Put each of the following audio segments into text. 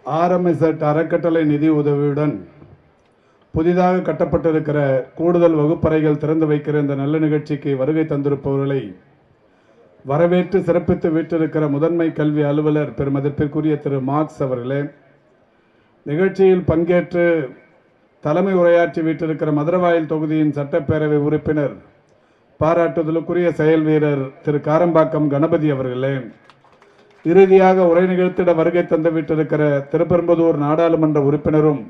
ஆர்எம்எஸ்எட் அறக்கட்டளை நிதி உதவியுடன் புதிதாக கட்டப்பட்டிருக்கிற கூடுதல் வகுப்பறைகள் திறந்து வைக்கிற இந்த நல்ல நிகழ்ச்சிக்கு வருகை தந்திருப்பவர்களை வரவேற்று சிறப்பித்து வீட்டிருக்கிற முதன்மை கல்வி அலுவலர் பெருமதிப்பிற்குரிய திரு மார்க்ஸ் அவர்களே நிகழ்ச்சியில் பங்கேற்று தலைமை உரையாற்றி வீட்டிருக்கிற மதுரவாயல் தொகுதியின் சட்டப்பேரவை உறுப்பினர் பாராட்டுதலுக்குரிய செயல் வீரர் திரு காரம்பாக்கம் கணபதி அவர்களே இறுதியாக உரை நிகழ்த்திட வருகை தந்து விட்டிருக்கிற திருப்பெரும்புதூர் நாடாளுமன்ற உறுப்பினரும்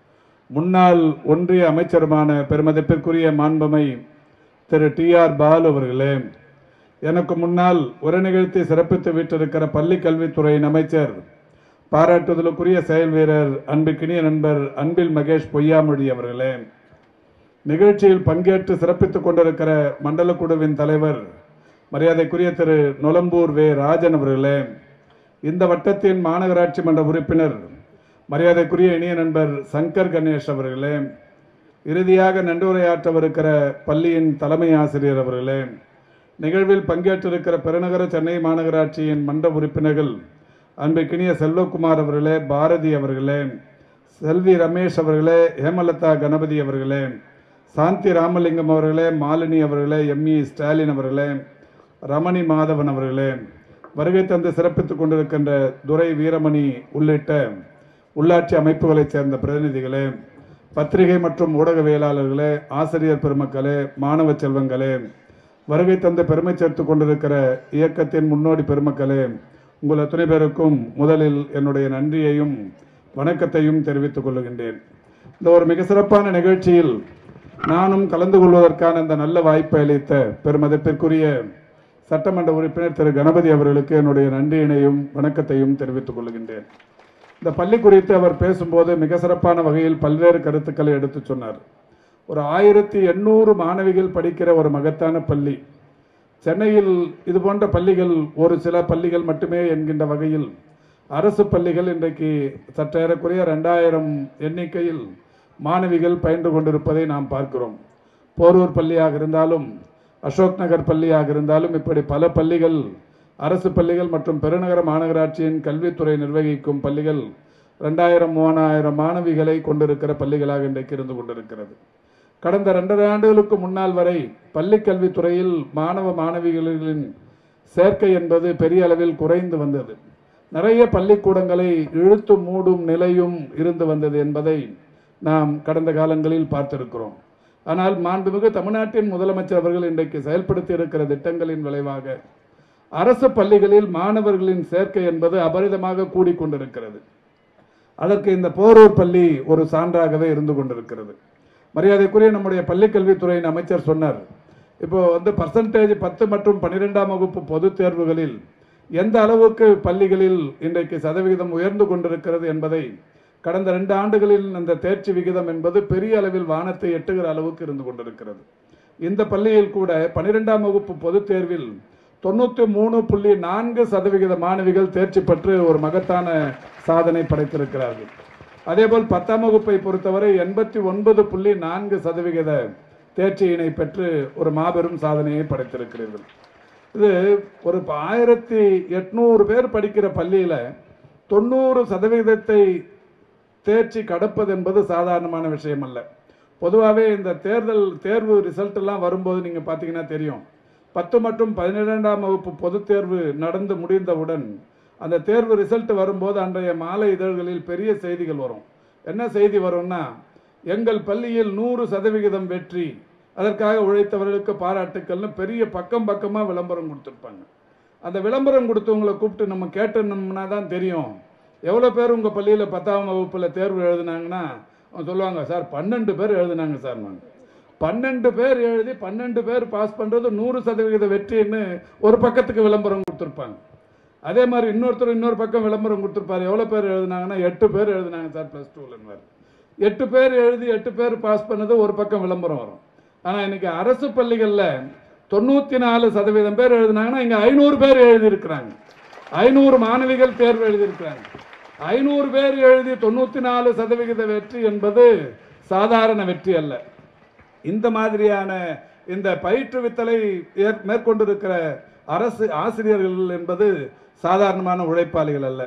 முன்னாள் ஒன்றிய அமைச்சருமான பெருமதிப்பிற்குரிய மாண்பமை திரு டி ஆர் பாலு அவர்களே எனக்கு முன்னால் உரை நிகழ்த்தி சிறப்பித்து விட்டிருக்கிற பள்ளி கல்வித்துறையின் அமைச்சர் பாராட்டுதலுக்குரிய செயல் வீரர் அன்பிற்கினிய நண்பர் அன்பில் மகேஷ் பொய்யாமொழி அவர்களே நிகழ்ச்சியில் பங்கேற்று சிறப்பித்துக் கொண்டிருக்கிற மண்டல குழுவின் தலைவர் மரியாதைக்குரிய திரு நொலம்பூர் வே ராஜன் அவர்களே இந்த வட்டத்தின் மாநகராட்சி மன்ற உறுப்பினர் மரியாதைக்குரிய இனிய நண்பர் சங்கர் கணேஷ் அவர்களே இறுதியாக நன்றுரையாற்றவிருக்கிற பள்ளியின் தலைமை ஆசிரியர் அவர்களே நிகழ்வில் பங்கேற்றிருக்கிற பெருநகர சென்னை மாநகராட்சியின் மன்ற உறுப்பினர்கள் அன்பிற்கினிய செல்வகுமார் அவர்களே பாரதி அவர்களே செல்வி ரமேஷ் அவர்களே ஹேமலதா கணபதி அவர்களே சாந்தி ராமலிங்கம் அவர்களே மாலினி அவர்களே எம்இ ஸ்டாலின் அவர்களே ரமணி மாதவன் அவர்களே வருகை தந்து சிறப்பித்துக் கொண்டிருக்கின்ற துரை வீரமணி உள்ளிட்ட உள்ளாட்சி அமைப்புகளைச் சேர்ந்த பிரதிநிதிகளே பத்திரிகை மற்றும் ஊடகவியலாளர்களே ஆசிரியர் பெருமக்களே மாணவ செல்வங்களே வருகை தந்து பெருமை சேர்த்துக் கொண்டிருக்கிற இயக்கத்தின் முன்னோடி பெருமக்களே உங்கள் அத்தனை பேருக்கும் முதலில் என்னுடைய நன்றியையும் வணக்கத்தையும் தெரிவித்துக் கொள்கின்றேன் இந்த ஒரு மிக சிறப்பான நிகழ்ச்சியில் நானும் கலந்து கொள்வதற்கான இந்த நல்ல வாய்ப்பை அளித்த பெருமதிப்பிற்குரிய சட்டமன்ற உறுப்பினர் திரு கணபதி அவர்களுக்கு என்னுடைய நன்றியினையும் வணக்கத்தையும் தெரிவித்துக் கொள்கின்றேன் இந்த பள்ளி குறித்து அவர் பேசும்போது மிக சிறப்பான வகையில் பல்வேறு கருத்துக்களை எடுத்துச் சொன்னார் ஒரு ஆயிரத்தி எண்ணூறு மாணவிகள் படிக்கிற ஒரு மகத்தான பள்ளி சென்னையில் இது போன்ற பள்ளிகள் ஒரு சில பள்ளிகள் மட்டுமே என்கின்ற வகையில் அரசு பள்ளிகள் இன்றைக்கு சற்றேறக்குறைய ரெண்டாயிரம் எண்ணிக்கையில் மாணவிகள் பயின்று கொண்டிருப்பதை நாம் பார்க்கிறோம் போரூர் பள்ளியாக இருந்தாலும் அசோக் நகர் பள்ளியாக இருந்தாலும் இப்படி பல பள்ளிகள் அரசு பள்ளிகள் மற்றும் பெருநகர மாநகராட்சியின் கல்வித்துறை நிர்வகிக்கும் பள்ளிகள் ரெண்டாயிரம் மூணாயிரம் மாணவிகளை கொண்டிருக்கிற பள்ளிகளாக இன்றைக்கு இருந்து கொண்டிருக்கிறது கடந்த ரெண்டரை ஆண்டுகளுக்கு முன்னால் வரை பள்ளி கல்வித்துறையில் மாணவ மாணவிகளின் சேர்க்கை என்பது பெரிய அளவில் குறைந்து வந்தது நிறைய பள்ளிக்கூடங்களை இழுத்து மூடும் நிலையும் இருந்து வந்தது என்பதை நாம் கடந்த காலங்களில் பார்த்திருக்கிறோம் ஆனால் மாண்புமிகு தமிழ்நாட்டின் முதலமைச்சர் அவர்கள் இன்றைக்கு செயல்படுத்தி இருக்கிற திட்டங்களின் விளைவாக அரசு பள்ளிகளில் மாணவர்களின் சேர்க்கை என்பது அபரிதமாக கூடிக்கொண்டிருக்கிறது அதற்கு இந்த போரூர் பள்ளி ஒரு சான்றாகவே இருந்து கொண்டிருக்கிறது மரியாதைக்குரிய நம்முடைய பள்ளிக்கல்வித்துறையின் அமைச்சர் சொன்னார் இப்போ வந்து பர்சன்டேஜ் பத்து மற்றும் பன்னிரெண்டாம் வகுப்பு பொதுத் தேர்வுகளில் எந்த அளவுக்கு பள்ளிகளில் இன்றைக்கு சதவிகிதம் உயர்ந்து கொண்டிருக்கிறது என்பதை கடந்த ரெண்டு ஆண்டுகளில் அந்த தேர்ச்சி விகிதம் என்பது பெரிய அளவில் வானத்தை எட்டுகிற அளவுக்கு இருந்து கொண்டிருக்கிறது இந்த பள்ளியில் கூட பன்னிரெண்டாம் வகுப்பு பொதுத் தேர்வில் தொண்ணூற்றி மூணு புள்ளி நான்கு சதவிகித மாணவிகள் தேர்ச்சி பெற்று ஒரு மகத்தான சாதனை படைத்திருக்கிறார்கள் அதேபோல் பத்தாம் வகுப்பை பொறுத்தவரை எண்பத்தி ஒன்பது புள்ளி நான்கு சதவிகித தேர்ச்சியினை பெற்று ஒரு மாபெரும் சாதனையை படைத்திருக்கிறீர்கள் இது ஒரு இப்ப ஆயிரத்தி எட்நூறு பேர் படிக்கிற பள்ளியில் தொண்ணூறு சதவிகிதத்தை தேர்ச்சி கடப்பது என்பது சாதாரணமான விஷயம் அல்ல பொதுவாகவே இந்த தேர்தல் தேர்வு ரிசல்ட் எல்லாம் வரும்போது நீங்கள் பார்த்தீங்கன்னா தெரியும் பத்து மற்றும் பதினிரெண்டாம் வகுப்பு பொதுத் தேர்வு நடந்து முடிந்தவுடன் அந்த தேர்வு ரிசல்ட் வரும்போது அன்றைய மாலை இதழ்களில் பெரிய செய்திகள் வரும் என்ன செய்தி வரும்னா எங்கள் பள்ளியில் நூறு சதவிகிதம் வெற்றி அதற்காக உழைத்தவர்களுக்கு பாராட்டுக்கள்னு பெரிய பக்கம் பக்கமாக விளம்பரம் கொடுத்துருப்பாங்க அந்த விளம்பரம் கொடுத்தவங்களை கூப்பிட்டு நம்ம கேட்டோம்னா தான் தெரியும் எவ்வளோ பேர் உங்கள் பள்ளியில் பத்தாம் வகுப்பில் தேர்வு எழுதுனாங்கன்னா அவங்க சொல்லுவாங்க சார் பன்னெண்டு பேர் எழுதுனாங்க சார் நாங்கள் பன்னெண்டு பேர் எழுதி பன்னெண்டு பேர் பாஸ் பண்ணுறது நூறு சதவிகித வெற்றின்னு ஒரு பக்கத்துக்கு விளம்பரம் கொடுத்துருப்பாங்க அதே மாதிரி இன்னொருத்தர் இன்னொரு பக்கம் விளம்பரம் கொடுத்துருப்பாரு எவ்வளோ பேர் எழுதுனாங்கன்னா எட்டு பேர் எழுதுனாங்க சார் ப்ளஸ் டூலன்னு எட்டு பேர் எழுதி எட்டு பேர் பாஸ் பண்ணது ஒரு பக்கம் விளம்பரம் வரும் ஆனால் இன்னைக்கு அரசு பள்ளிகளில் தொண்ணூற்றி நாலு சதவீதம் பேர் எழுதுனாங்கன்னா இங்கே ஐநூறு பேர் எழுதியிருக்கிறாங்க ஐநூறு மாணவிகள் தேர்வு எழுதியிருக்கிறாங்க ஐநூறு பேர் எழுதி தொண்ணூற்றி நாலு சதவிகித வெற்றி என்பது சாதாரண வெற்றி அல்ல இந்த மாதிரியான இந்த பயிற்றுவித்தலை ஏற்- மேற்கொண்டிருக்கிற அரசு ஆசிரியர்கள் என்பது சாதாரணமான உழைப்பாளிகள் அல்ல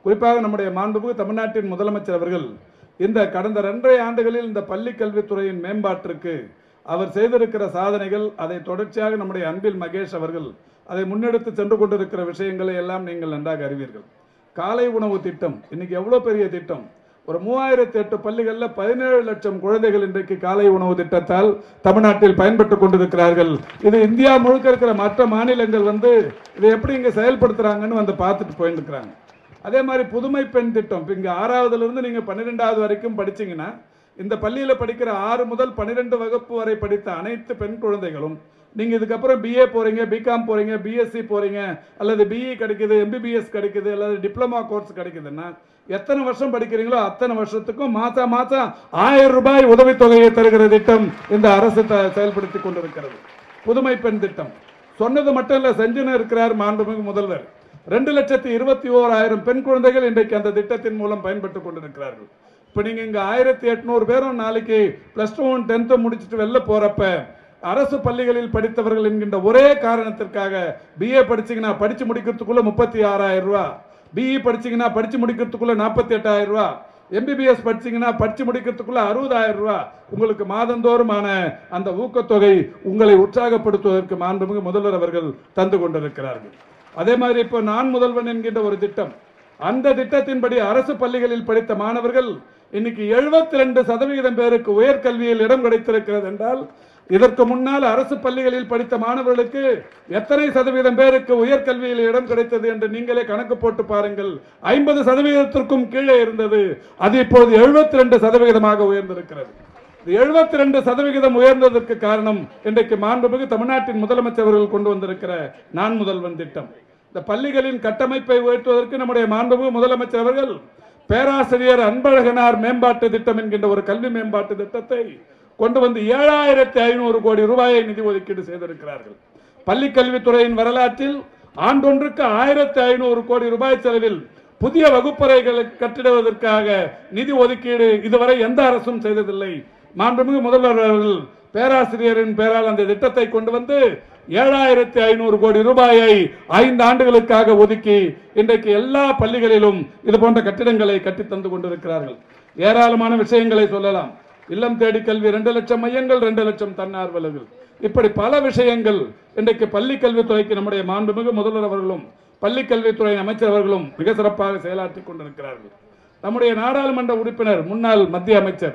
குறிப்பாக நம்முடைய மாண்புமிகு தமிழ்நாட்டின் முதலமைச்சர் அவர்கள் இந்த கடந்த ரெண்டரை ஆண்டுகளில் இந்த பள்ளி கல்வித்துறையின் மேம்பாட்டிற்கு அவர் செய்திருக்கிற சாதனைகள் அதை தொடர்ச்சியாக நம்முடைய அன்பில் மகேஷ் அவர்கள் அதை முன்னெடுத்து சென்று கொண்டிருக்கிற விஷயங்களை எல்லாம் நீங்கள் நன்றாக அறிவீர்கள் காலை உணவு திட்டம் இன்னைக்கு எவ்வளவு பெரிய திட்டம் ஒரு மூவாயிரத்தி எட்டு பள்ளிகளில் பதினேழு லட்சம் குழந்தைகள் இன்றைக்கு காலை உணவு திட்டத்தால் தமிழ்நாட்டில் பயன்பட்டுக் கொண்டிருக்கிறார்கள் இது இந்தியா முழுக்க இருக்கிற மற்ற மாநிலங்கள் வந்து இதை எப்படி இங்க செயல்படுத்துறாங்கன்னு வந்து பார்த்துட்டு போயிட்டு இருக்கிறாங்க அதே மாதிரி புதுமை பெண் திட்டம் இப்போ இங்கே ஆறாவதுல இருந்து நீங்க பன்னிரெண்டாவது வரைக்கும் படிச்சீங்கன்னா இந்த பள்ளியில படிக்கிற ஆறு முதல் பன்னிரெண்டு வகுப்பு வரை படித்த அனைத்து பெண் குழந்தைகளும் நீங்க இதுக்கப்புறம் பிஏ போறீங்க பிகாம் போறீங்க பிஎஸ்சி போறீங்க அல்லது பிஇ கிடைக்குது எம்பிபிஎஸ் கிடைக்குது அல்லது டிப்ளமா கோர்ஸ் கிடைக்குதுன்னா எத்தனை வருஷம் படிக்கிறீங்களோ அத்தனை வருஷத்துக்கும் மாசம் மாசம் ஆயிரம் ரூபாய் உதவித்தொகையை தருகிற திட்டம் இந்த அரசு த- செயல்படுத்தி கொண்டிருக்கிறது புதுமை பெண் திட்டம் சொன்னது மட்டும் இல்ல செஞ்சுன்னு இருக்கிறார் மாண்புமிகு முதல்வர் ரெண்டு லட்சத்தி இருபத்தி ஓராயிரம் பெண் குழந்தைகள் இன்றைக்கு அந்த திட்டத்தின் மூலம் பயன்பட்டுக் கொண்டிருக்கிறார்கள் இப்போ நீங்க இங்க ஆயிரத்தி எட்நூறு பேரும் நாளைக்கு பிளஸ் டூ ஒன் டென்த்து முடிச்சுட்டு வெளில போறப்ப அரசு பள்ளிகளில் படித்தவர்கள் என்கின்ற ஒரே காரணத்திற்காக பிஏ படிச்சீங்கன்னா படிச்சு முடிக்கிறதுக்குள்ள முப்பத்தி ஆறாயிரம் ரூபாய் பிஇ படிச்சீங்கன்னா படிச்சு முடிக்கிறதுக்குள்ள நாற்பத்தி எட்டாயிரம் ரூபாய் எம்பிபிஎஸ் படிச்சீங்கன்னா படிச்சு முடிக்கிறதுக்குள்ள அறுபதாயிரம் ரூபாய் உங்களுக்கு மாதந்தோறுமான அந்த ஊக்கத்தொகை உங்களை உற்சாகப்படுத்துவதற்கு மாண்புமிகு முதல்வர் அவர்கள் தந்து கொண்டிருக்கிறார்கள் அதே மாதிரி இப்போ நான் முதல்வன் என்கின்ற ஒரு திட்டம் அந்த திட்டத்தின்படி அரசு பள்ளிகளில் படித்த மாணவர்கள் இன்னைக்கு 72% ரெண்டு சதவிகிதம் பேருக்கு உயர்கல்வியில் இடம் கிடைத்திருக்கிறது என்றால் இதற்கு முன்னால் அரசு பள்ளிகளில் படித்த மாணவர்களுக்கு எத்தனை சதவீதம் பேருக்கு உயர்கல்வியில் இடம் கிடைத்தது என்று நீங்களே கணக்கு போட்டு பாருங்கள் ஐம்பது சதவீதத்திற்கும் கீழே இருந்தது அது இப்போது 72% ரெண்டு சதவிகிதமாக உயர்ந்திருக்கிறது எழுபத்தி ரெண்டு சதவிகிதம் உயர்ந்ததற்கு காரணம் இன்றைக்கு மாண்புமிகு தமிழ்நாட்டின் முதலமைச்சர் அவர்கள் கொண்டு வந்திருக்கிற நான் முதல்வன் திட்டம் இந்த பள்ளிகளின் கட்டமைப்பை உயர்த்துவதற்கு நம்முடைய மாண்புமிகு முதலமைச்சர் அவர்கள் பேராசிரியர் அன்பழகனார் மேம்பாட்டு திட்டம் என்கின்ற ஒரு கல்வி மேம்பாட்டு திட்டத்தை கொண்டு வந்து ஏழாயிரத்தி ஐநூறு கோடி ரூபாயை நிதி ஒதுக்கீடு செய்திருக்கிறார்கள் பள்ளி கல்வித்துறையின் வரலாற்றில் ஆண்டொன்றுக்கு ஆயிரத்தி ஐநூறு கோடி ரூபாய் செலவில் புதிய வகுப்பறைகளை கட்டிடுவதற்காக நிதி ஒதுக்கீடு இதுவரை எந்த அரசும் செய்ததில்லை மாண்புமிகு முதல்வர் அவர்கள் பேராசிரியரின் பெயரால் அந்த திட்டத்தை கொண்டு வந்து ஏழாயிரத்தி ஐநூறு கோடி ரூபாயை ஐந்து ஆண்டுகளுக்காக ஒதுக்கி இன்றைக்கு எல்லா பள்ளிகளிலும் இது போன்ற கட்டிடங்களை கட்டி தந்து கொண்டிருக்கிறார்கள் ஏராளமான விஷயங்களை சொல்லலாம் இல்லம் தேடி கல்வி ரெண்டு லட்சம் மையங்கள் ரெண்டு லட்சம் தன்னார்வலர்கள் இப்படி பல விஷயங்கள் இன்றைக்கு பள்ளி கல்வித்துறைக்கு நம்முடைய மாண்புமிகு முதல்வர் அவர்களும் பள்ளி கல்வித்துறை அமைச்சர் அவர்களும் மிக சிறப்பாக செயலாற்றிக் கொண்டிருக்கிறார்கள் நம்முடைய நாடாளுமன்ற உறுப்பினர் முன்னாள் மத்திய அமைச்சர்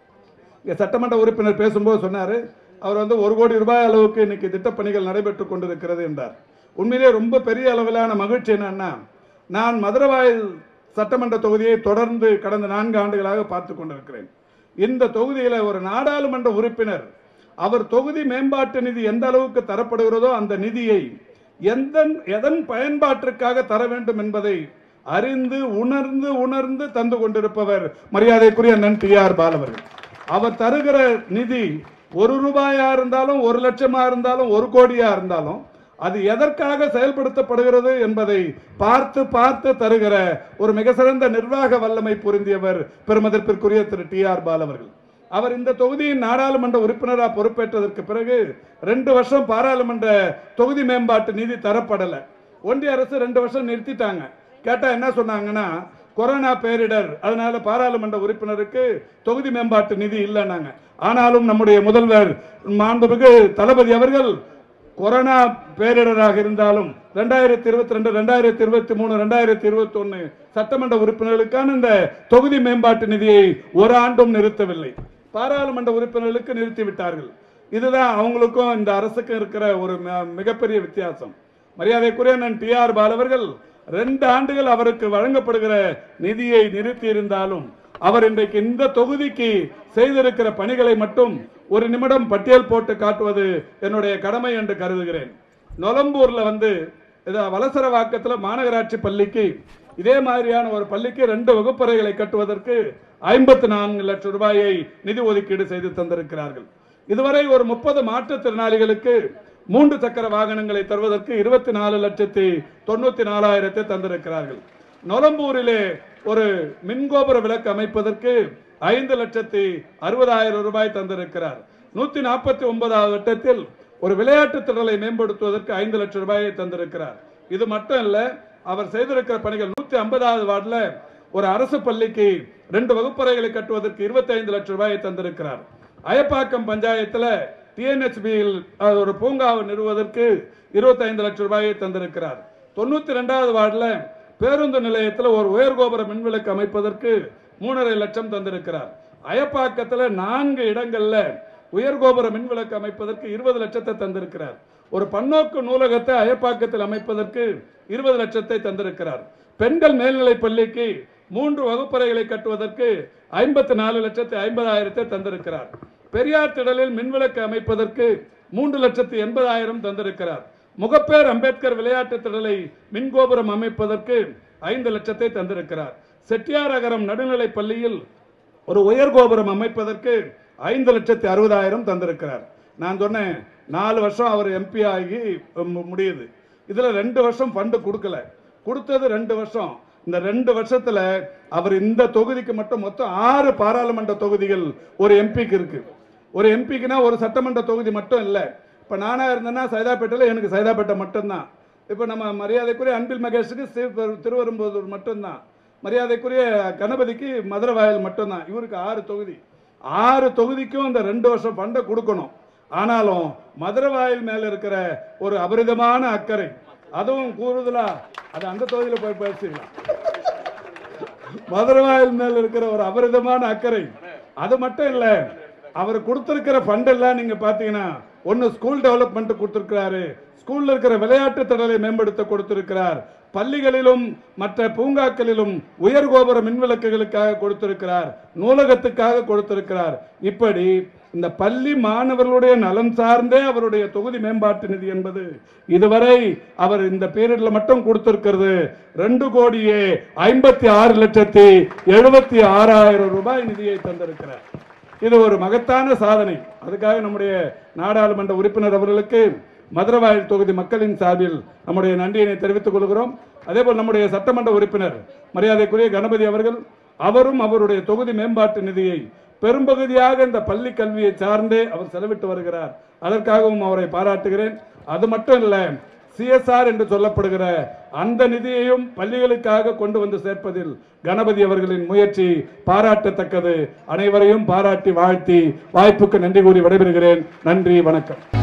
இங்க சட்டமன்ற உறுப்பினர் பேசும்போது சொன்னாரு அவர் வந்து ஒரு கோடி ரூபாய் அளவுக்கு இன்னைக்கு திட்டப்பணிகள் நடைபெற்றுக் கொண்டிருக்கிறது என்றார் உண்மையிலே ரொம்ப பெரிய அளவிலான மகிழ்ச்சி என்னன்னா நான் மதுரவாயல் சட்டமன்ற தொகுதியை தொடர்ந்து கடந்த நான்கு ஆண்டுகளாக பார்த்து கொண்டிருக்கிறேன் இந்த தொகுதியில ஒரு நாடாளுமன்ற உறுப்பினர் அவர் தொகுதி மேம்பாட்டு நிதி எந்த அளவுக்கு தரப்படுகிறதோ அந்த நிதியை எந்த எதன் பயன்பாட்டிற்காக தர வேண்டும் என்பதை அறிந்து உணர்ந்து உணர்ந்து தந்து கொண்டிருப்பவர் மரியாதைக்குரிய அண்ணன் டி ஆர் பால் அவர்கள் அவர் தருகிற நிதி ஒரு ரூபாயா இருந்தாலும் ஒரு லட்சமா இருந்தாலும் ஒரு கோடியா இருந்தாலும் அது எதற்காக செயல்படுத்தப்படுகிறது என்பதை பார்த்து பார்த்து தருகிற ஒரு மிக சிறந்த நிர்வாக வல்லமை பொருந்தியவர் பெருமதிப்பிற்குரிய திரு டி ஆர் பால் அவர்கள் அவர் இந்த தொகுதியின் நாடாளுமன்ற உறுப்பினராக பொறுப்பேற்றதற்கு பிறகு ரெண்டு வருஷம் பாராளுமன்ற தொகுதி மேம்பாட்டு நிதி தரப்படல ஒன்றிய அரசு ரெண்டு வருஷம் நிறுத்திட்டாங்க கேட்டா என்ன சொன்னாங்கன்னா கொரோனா பேரிடர் அதனால பாராளுமன்ற உறுப்பினருக்கு தொகுதி மேம்பாட்டு நிதி இல்லைன்னாங்க ஆனாலும் நம்முடைய முதல்வர் மாண்புமிகு தளபதி அவர்கள் கொரோனா பேரிடராக இருந்தாலும் ரெண்டாயிரத்தி இருபத்தி ரெண்டு ரெண்டாயிரத்தி இருபத்தி மூணு ரெண்டாயிரத்தி இருபத்தி ஒன்னு சட்டமன்ற உறுப்பினர்களுக்கான இந்த தொகுதி மேம்பாட்டு நிதியை ஒரு ஆண்டும் நிறுத்தவில்லை பாராளுமன்ற உறுப்பினர்களுக்கு நிறுத்தி விட்டார்கள் இதுதான் அவங்களுக்கும் இந்த அரசுக்கும் இருக்கிற ஒரு ம- மிகப்பெரிய வித்தியாசம் மரியாதைக்குரிய நான் டி ஆர் பால் அவர்கள் ரெண்டு ஆண்டுகள் அவருக்கு வழங்கப்படுகிற நிதியை நிறுத்தி இருந்தாலும் அவர் இன்றைக்கு இந்த தொகுதிக்கு செய்திருக்கிற பணிகளை மட்டும் ஒரு நிமிடம் பட்டியல் போட்டு காட்டுவது என்னுடைய கடமை என்று கருதுகிறேன் நொலம்பூர்ல வந்து இது வலசரவாக்கத்துல மாநகராட்சி பள்ளிக்கு இதே மாதிரியான ஒரு பள்ளிக்கு ரெண்டு வகுப்பறைகளை கட்டுவதற்கு ஐம்பத்தி நான்கு லட்சம் ரூபாயை நிதி ஒதுக்கீடு செய்து தந்திருக்கிறார்கள் இதுவரை ஒரு முப்பது மாற்றுத்திறனாளிகளுக்கு மூன்று சக்கர வாகனங்களை தருவதற்கு இருபத்தி நாலு லட்சத்தி தொண்ணூத்தி நாலாயிரத்தை தந்திருக்கிறார்கள் நொலம்பூரிலே ஒரு மின்கோபுர விளக்கு அமைப்பதற்கு ஐந்து லட்சத்தி அறுபதாயிரம் ரூபாய் தந்திருக்கிறார் நூத்தி நாற்பத்தி ஒன்பதாவது வட்டத்தில் ஒரு விளையாட்டு திடலை மேம்படுத்துவதற்கு ஐந்து லட்சம் ரூபாயை தந்திருக்கிறார் இது மட்டும் இல்ல அவர் செய்திருக்கிற பணிகள் நூத்தி ஐம்பதாவது வார்டுல ஒரு அரசு பள்ளிக்கு ரெண்டு வகுப்பறைகளை கட்டுவதற்கு 25 லட்சம் ரூபாயை தந்திருக்கிறார் அயப்பாக்கம் பஞ்சாயத்துல டிஎன்ஹெச்பியில் ஒரு பூங்காவை நிறுவுவதற்கு 25 லட்சம் ரூபாயை தந்திருக்கிறார் தொண்ணூத்தி ரெண்டாவது வார்டுல பேருந்து நிலையத்துல ஒரு உயர்கோபுர மின்விளக்கு அமைப்பதற்கு மூணரை லட்சம் தந்திருக்கிறார் அயப்பாக்கத்துல நான்கு இடங்கள்ல உயர்கோபுர மின்விளக்கு அமைப்பதற்கு இருபது லட்சத்தை தந்திருக்கிறார் ஒரு பன்னோக்கு நூலகத்தை அயப்பாக்கத்தில் அமைப்பதற்கு இருபது லட்சத்தை தந்திருக்கிறார் பெண்கள் மேல்நிலைப் பள்ளிக்கு மூன்று வகுப்பறைகளை கட்டுவதற்கு ஐம்பத்தி நாலு லட்சத்தி ஐம்பதாயிரத்தை தந்திருக்கிறார் பெரியார் திடலில் மின்விளக்கு அமைப்பதற்கு மூன்று லட்சத்தி எண்பதாயிரம் தந்திருக்கிறார் முகப்பேர் அம்பேத்கர் விளையாட்டு திடலை மின்கோபுரம் அமைப்பதற்கு ஐந்து லட்சத்தை தந்திருக்கிறார் செட்டியாரகரம் நடுநிலைப் பள்ளியில் ஒரு உயர் கோபுரம் அமைப்பதற்கு ஐந்து லட்சத்தி அறுபதாயிரம் தந்திருக்கிறார் நான் சொன்னேன் நாலு வருஷம் அவர் எம்பி ஆகி மு- முடியுது இதுல ரெண்டு வருஷம் ஃபண்டு கொடுக்கல கொடுத்தது ரெண்டு வருஷம் இந்த ரெண்டு வருஷத்துல அவர் இந்த தொகுதிக்கு மட்டும் மொத்தம் ஆறு பாராளுமன்ற தொகுதிகள் ஒரு எம்பிக்கு இருக்கு ஒரு எம்பிக்குனா ஒரு சட்டமன்ற தொகுதி மட்டும் இல்லை இப்போ நானா இருந்தேன்னா சைதாப்பேட்டையில் எனக்கு சைதாப்பேட்டை மட்டும்தான் இப்போ நம்ம மரியாதைக்குரிய அன்பில் மகேஷுக்கு சிறு- திருவெரும்புதூர் மட்டும்தான் மரியாதைக்குரிய கணபதிக்கு மதுரை வாயல் மட்டும்தான் இவருக்கு ஆறு தொகுதி ஆறு தொகுதிக்கும் இந்த ரெண்டு வருஷம் ஃபண்டை கொடுக்கணும் ஆனாலும் மதுரை வாயில் மேல இருக்கிற ஒரு அபரிதமான அக்கறை அதுவும் கூடுதலா அது அந்த தொகுதியில போய் பேசிக்கலாம் மதுரை வாயில் மேல இருக்கிற ஒரு அபரிதமான அக்கறை அது மட்டும் இல்ல அவர் கொடுத்திருக்கிற ஃபண்ட் எல்லாம் நீங்க பாத்தீங்கன்னா ஒன்னு ஸ்கூல் டெவலப்மெண்ட் கொடுத்திருக்கிறாரு ஸ்கூல்ல இருக்கிற விளையாட்டு திடலை மேம்படுத்த கொடுத்திருக்கிறார் பள்ளிகளிலும் மற்ற பூங்காக்களிலும் உயர் கோபுர மின்விளக்குகளுக்காக கொடுத்திருக்கிறார் நூலகத்துக்காக கொடுத்திருக்கிறார் இப்படி இந்த பள்ளி மாணவர்களுடைய நலன் சார்ந்தே அவருடைய தொகுதி மேம்பாட்டு நிதி என்பது இதுவரை அவர் இந்த பீரியட்ல மட்டும் கொடுத்திருக்கிறது ரெண்டு கோடியே ஐம்பத்தி ஆறு லட்சத்தி எழுபத்தி ஆறாயிரம் ரூபாய் நிதியை தந்திருக்கிறார் இது ஒரு மகத்தான சாதனை அதுக்காக நம்முடைய நாடாளுமன்ற உறுப்பினர் அவர்களுக்கு மதுரவாயல் தொகுதி மக்களின் சார்பில் நம்முடைய நன்றியினை தெரிவித்துக் கொள்கிறோம் அதேபோல் நம்முடைய சட்டமன்ற உறுப்பினர் மரியாதைக்குரிய கணபதி அவர்கள் அவரும் அவருடைய தொகுதி மேம்பாட்டு நிதியை பெரும்பகுதியாக இந்த பள்ளி கல்வியை சார்ந்தே அவர் செலவிட்டு வருகிறார் அதற்காகவும் அவரை பாராட்டுகிறேன் அது மட்டும் இல்ல சிஎஸ்ஆர் என்று சொல்லப்படுகிற அந்த நிதியையும் பள்ளிகளுக்காக கொண்டு வந்து சேர்ப்பதில் கணபதி அவர்களின் முயற்சி பாராட்டத்தக்கது அனைவரையும் பாராட்டி வாழ்த்தி வாய்ப்புக்கு நன்றி கூறி விடைபெறுகிறேன் நன்றி வணக்கம்